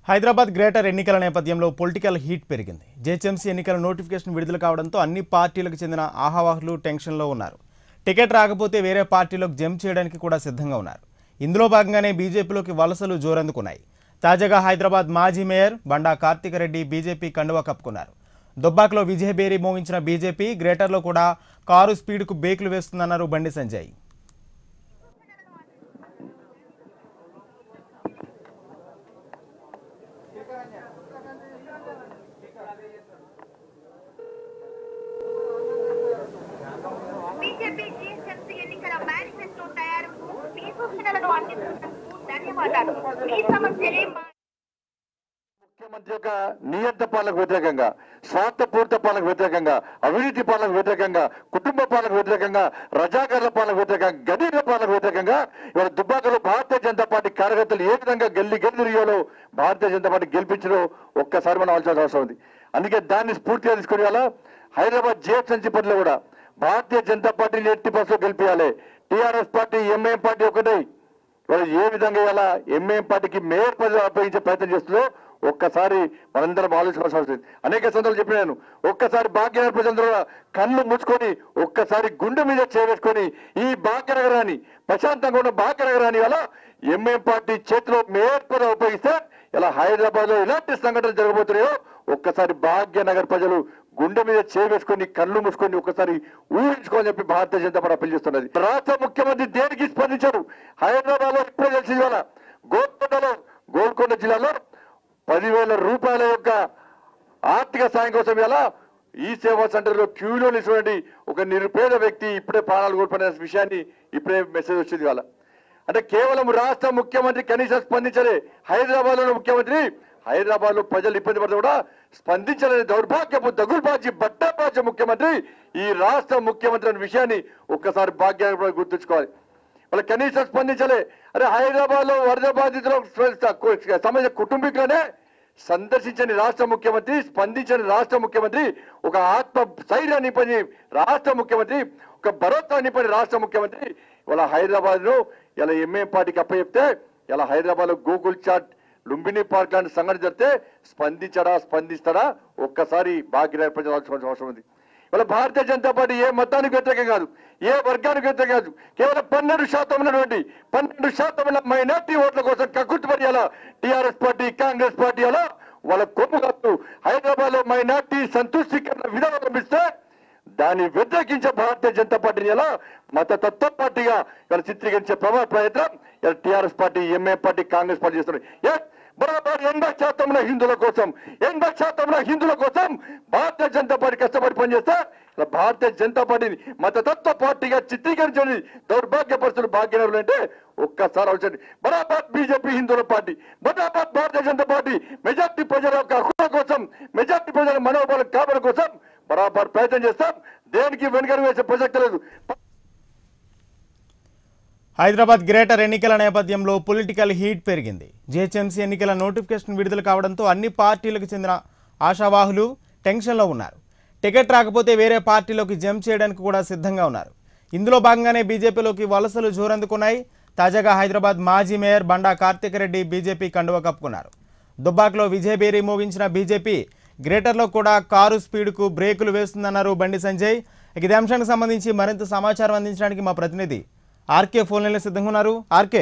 Hyderabad greater ఎన్నికల నేపథ్యంలో political heat పెరిగింది జేహెచ్ఎంసీ ఎన్నికల నోటిఫికేషన్ విడుదల కావడంతో అన్ని పార్టీలకు చెందిన ఆహావాహులు టెన్షన్లో ఉన్నారు టికెట్ రాకపోతే వేరే పార్టీలోకి జంప్ చేయడానికి కూడా సిద్ధంగా ఉన్నారు ఇందులో భాగంగానే బీజేపీలోకి వలసలు జోరందుకున్నాయి తాజాగా హైదరాబాద్ మాజీ మేయర్ బండా కార్తికరెడ్డి బీజేపీ కండువా కప్పుకున్నారు దుబ్బాకలో విజయబేరి మోగించిన బీజేపీ గ్రేటర్లో కూడా కారు స్పీడ్కు బేకులు వేస్తుందన్నారు బండి సంజయ్ బీజేపీ జీఎస్ఎంసీ ఎన్నికల మేనిఫెస్టో తయారుకు మీ సూచనలను అందిస్తున్నందుకు ధన్యవాదాలు మీ సమస్యలే మా ముఖ్యమంత్రి యొక్క నియంత పాలనకు వ్యతిరేకంగా స్వార్థపూరిత పాలనకు వ్యతిరేకంగా అవినీతి పాలనకు వ్యతిరేకంగా కుటుంబ పాలనకు వ్యతిరేకంగా రజాకారుల పాలనకు వ్యతిరేకంగా గదీర పాలనకు వ్యతిరేకంగా ఇవాళ దుబ్బాకలో భారతీయ జనతా పార్టీ కార్యకర్తలు ఏ విధంగా గెల్లి గెల్లి తిరిగాలో భారతీయ జనతా పార్టీ గెలిపించడం ఒక్కసారి మనం ఆలోచించాల్సిన అవసరం ఉంది అందుకే దాన్ని స్ఫూర్తిగా తీసుకుని వాళ్ళ హైదరాబాద్ జేఎఫ్ఎన్సీ పరిధిలో కూడా భారతీయ జనతా పార్టీని ఎట్టి బస్సులో గెలిపించాలి టీఆర్ఎస్ పార్టీ ఎంఐఎం పార్టీ ఒకటే వాళ్ళు ఏ విధంగా ఇలా ఎంఏఎం పార్టీకి మేయర్ పదవి అప్పగించే ప్రయత్నం చేస్తుందో ఒక్కసారి మనందరం ఆలోచించాల్సిన అవసరం ఉంది. అనేక సందర్భాలు చెప్పినాను ఒక్కసారి భాగ్యనగర ప్రజలందరూ కూడా కళ్ళు మూసుకొని ఒక్కసారి గుండె మీద చేవేసుకొని ఈ భాగ్యనగరాన్ని ప్రశాంతంగా ఉన్న భాగ్యనగరాన్ని అలా ఎంఏఎం పార్టీ చేతిలో మేయర్ పదవి ఉపయోగిస్తే ఇలా హైదరాబాద్ లో ఇలాంటి సంఘటనలు జరగబోతున్నాయో ఒక్కసారి భాగ్యనగర్ ప్రజలు గుండె మీద చేవేసుకొని కళ్ళు మూసుకొని ఒక్కసారి ఊహించుకోని చెప్పి భారతీయ జనతా పార్టీ అప్పీల్ చేస్తున్నది రాష్ట్ర ముఖ్యమంత్రి దేనికి స్పందించారు హైదరాబాద్ లో ఇప్పుడే తెలిసింది ఇవాళ గోల్కొండలో గోల్కొండ జిల్లాలో పదివేల రూపాయల యొక్క ఆర్థిక సాయం కోసం ఇలా ఈ సేవా సెంటర్ లో క్యూలో నిలిచినటువంటి ఒక నిరుపేద వ్యక్తి ఇప్పుడే ప్రాణాలు కోల్పోయిన విషయాన్ని ఇప్పుడే మెసేజ్ వచ్చింది ఇవాళ అంటే కేవలం రాష్ట్ర ముఖ్యమంత్రి కనీసం స్పందించలే హైదరాబాద్ లో ముఖ్యమంత్రి హైదరాబాద్ లో ప్రజలు ఇబ్బంది పడితే కూడా స్పందించలేని దౌర్భాగ్యపు దగుల్బాజీ బట్టబాజీ ముఖ్యమంత్రి ఈ రాష్ట్ర ముఖ్యమంత్రి అనే విషయాన్ని ఒక్కసారి భాగ్యాన్ని కూడా గుర్తుంచుకోవాలి వాళ్ళ కనీసం స్పందించలే అరే హైదరాబాద్ లో వరద బాధితులకు సంబంధించిన కుటుంబీకులనే సందర్శించని రాష్ట్ర ముఖ్యమంత్రి స్పందించని రాష్ట్ర ముఖ్యమంత్రి ఒక ఆత్మ స్థైర్యాన్ని నింపని రాష్ట్ర ముఖ్యమంత్రి ఒక భరోసా నింపని రాష్ట్ర ముఖ్యమంత్రి ఇవాళ హైదరాబాద్ లో ఇలా ఎంఏ పార్టీకి అప్పచెప్తే ఇలా హైదరాబాద్ లో గూగుల్ చాట్ లుంబిని పార్క్ లాంటి సంఘటన జరిగితే స్పందించడా స్పందిస్తాడా ఒక్కసారి భాగ్యనగర ప్రజలు ఆలోచించాల్సిన అవసరం ఉంది ఇవాళ భారతీయ జనతా పార్టీ ఏ మతానికి వ్యతిరేకం కాదు ఏ వర్గానికి వ్యతిరేకం కాదు కేవలం పన్నెండు శాతం ఉన్నటువంటి పన్నెండు శాతం ఉన్న మైనార్టీ ఓట్ల కోసం కక్కుర్తిపడి అలా టీఆర్ఎస్ పార్టీ కాంగ్రెస్ పార్టీ అలా వాళ్ళ కొమ్ము కాదు హైదరాబాద్ లో మైనార్టీ సంతృష్టికరణ విధానం పంపిస్తే దాన్ని వ్యతిరేకించే భారతీయ జనతా పార్టీని ఎలా మత తత్వ పార్టీగా ఇలా చిత్రీకరించే ప్రభావ ప్రయత్నం ఇలా TRS party MA party Congress party చేస్తున్నాయి Yes, బరాబర్ ఎనభై శాతంలో హిందువుల కోసం ఎనభై శాతంలో హిందువుల కోసం భారతీయ జనతా పార్టీ కష్టపడి పనిచేస్తే ఇలా భారతీయ జనతా పార్టీని మతతత్వ పార్టీగా చిత్రీకరించని దౌర్భాగ్య పరిస్థితులు భాగ్యనగరంలో అంటే ఒక్కసారి ఆలోచండి బరాబర్ బీజేపీ హిందువుల పార్టీ బరాబర్ భారతీయ జనతా పార్టీ మెజార్టీ ప్రజల యొక్క హక్కుల కోసం మెజార్టీ ప్రజల మనోబలం కాపాడ కోసం బరాబర్ ప్రయత్నం చేస్తాం దేనికి వెనుకడు వేసే ప్రసక్తి లేదు హైదరాబాద్ గ్రేటర్ ఎన్నికల నేపథ్యంలో పొలిటికల్ హీట్ పెరిగింది జీహెచ్ఎంసీ ఎన్నికల నోటిఫికేషన్ విడుదల కావడంతో అన్ని పార్టీలకు చెందిన ఆశావాహులు టెన్షన్లో ఉన్నారు టికెట్ రాకపోతే వేరే పార్టీలోకి జంప్ చేయడానికి కూడా సిద్ధంగా ఉన్నారు ఇందులో భాగంగానే బీజేపీలోకి వలసలు జోరందుకున్నాయి తాజాగా హైదరాబాద్ మాజీ మేయర్ బండా కార్తికరెడ్డి బీజేపీ కండువ కప్పుకున్నారు దుబ్బాక్లో విజయబేరి మోగించిన బీజేపీ గ్రేటర్లో కూడా కారు స్పీడ్కు బ్రేకులు వేస్తుందన్నారు బండి సంజయ్ ఇక ఇదే అంశానికి సంబంధించి మరింత సమాచారం అందించడానికి మా ప్రతినిధి ఆర్కే ఫోన్ లైన్లో సిద్ధంగా ఉన్నారు ఆర్కే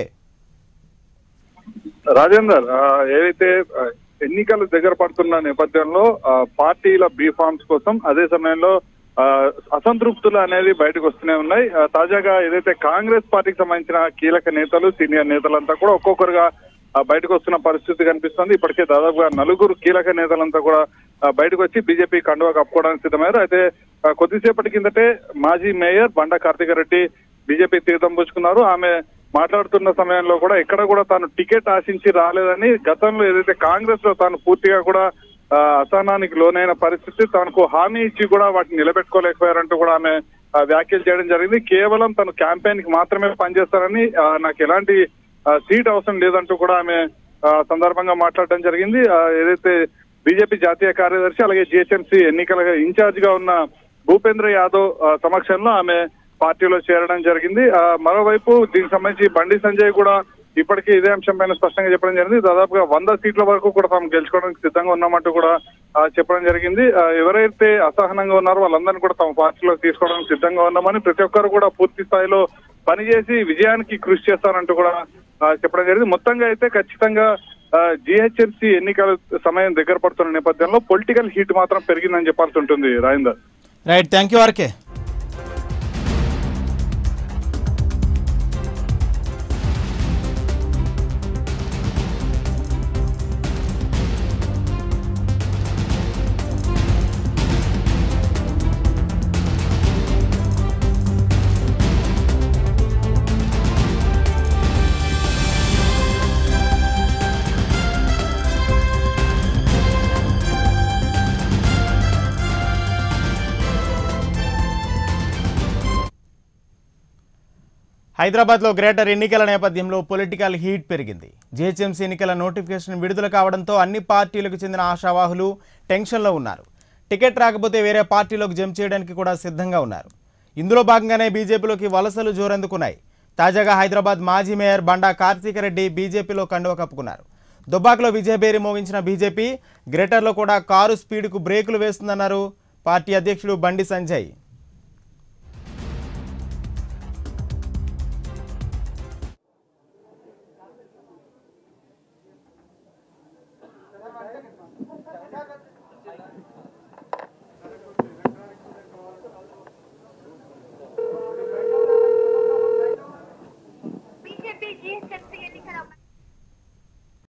రాజేందర్ ఆ, ఏదైతే ఆ, ఎన్నికలు దగ్గర పడుతున్న నేపథ్యంలో ఆ, పార్టీల బీ ఫార్మ్స్ కోసం అదే సమయంలో ఆ, అసంతృప్తులు అనేది బయటకు వస్తూనే ఉన్నాయి ఆ, తాజాగా ఏదైతే కాంగ్రెస్ పార్టీకి సంబంధించిన కీలక నేతలు సీనియర్ నేతలంతా కూడా ఒక్కొక్కరుగా ఆ, బయటకు వస్తున్న పరిస్థితి కనిపిస్తుంది ఇప్పటికే దాదాపుగా నలుగురు కీలక నేతలంతా కూడా ఆ, బయటకు వచ్చి బీజేపీ కండువా కప్పుకోవడానికి సిద్ధమయ్యారు అయితే ఆ, కొద్దిసేపటి కిందటే మాజీ మేయర్ బండా కార్తిక రెడ్డి బీజేపీ తీర్థం పుచ్చుకున్నారు ఆమె మాట్లాడుతున్న సమయంలో కూడా ఎక్కడ కూడా తాను టికెట్ ఆశించి రాలేదని గతంలో ఏదైతే కాంగ్రెస్ లో తాను పూర్తిగా కూడా ఆ, అసహనానికి లోనైన పరిస్థితి తనకు హామీ ఇచ్చి కూడా వాటిని నిలబెట్టుకోలేకపోయారంటూ కూడా ఆమె ఆ, వ్యాఖ్యలు చేయడం జరిగింది కేవలం తను క్యాంపెయిన్ కి మాత్రమే పనిచేస్తారని ఆ, నాకు ఎలాంటి ఆ, సీట్ అవసరం లేదంటూ కూడా ఆమె ఆ, సందర్భంగా మాట్లాడడం జరిగింది ఆ, ఏదైతే బీజేపీ జాతీయ కార్యదర్శి అలాగే జిహెచ్ఎంసీ ఎన్నికల ఇన్ఛార్జ్ గా ఉన్న భూపేంద్ర యాదవ్ ఆ, సమక్షంలో ఆమె పార్టీలో చేరడం జరిగింది ఆ, మరోవైపు దీనికి సంబంధించి బండి సంజయ్ కూడా ఇప్పటికే ఇదే అంశం పైన స్పష్టంగా చెప్పడం జరిగింది దాదాపుగా వంద సీట్ల వరకు కూడా తాము గెలుచుకోవడానికి సిద్ధంగా ఉన్నామంటూ కూడా ఆ, చెప్పడం జరిగింది ఆ, ఎవరైతే అసహనంగా ఉన్నారో వాళ్ళందరినీ కూడా తమ పార్టీలో తీసుకోవడానికి సిద్ధంగా ఉన్నామని ప్రతి ఒక్కరు కూడా పూర్తి స్థాయిలో పనిచేసి విజయానికి కృషి చేస్తారంటూ కూడా ఆ, చెప్పడం జరిగింది మొత్తంగా అయితే ఖచ్చితంగా జిహెచ్ఎంసీ ఎన్నికల సమయం దగ్గర పడుతున్న నేపథ్యంలో పొలిటికల్ హీట్ మాత్రం పెరిగిందని చెప్పాల్సి ఉంటుంది Rajender right thank you RK హైదరాబాద్లో గ్రేటర్ ఎన్నికల నేపథ్యంలో పొలిటికల్ హీట్ పెరిగింది జీహెచ్ఎంసీ ఎన్నికల నోటిఫికేషన్ విడుదల కావడంతో అన్ని పార్టీలకు చెందిన ఆశావాహులు టెన్షన్లో ఉన్నారు టికెట్ రాకపోతే వేరే పార్టీలోకి జంప్ చేయడానికి కూడా సిద్ధంగా ఉన్నారు ఇందులో భాగంగానే బీజేపీలోకి వలసలు జోరందుకున్నాయి తాజాగా హైదరాబాద్ మాజీ మేయర్ బండా కార్తీక రెడ్డి బీజేపీలో కండువ కప్పుకున్నారు దుబ్బాకలో విజయబేరి మోగించిన బీజేపీ గ్రేటర్లో కూడా కారు స్పీడ్కు బ్రేకులు వేస్తుందన్నారు పార్టీ అధ్యక్షుడు బండి సంజయ్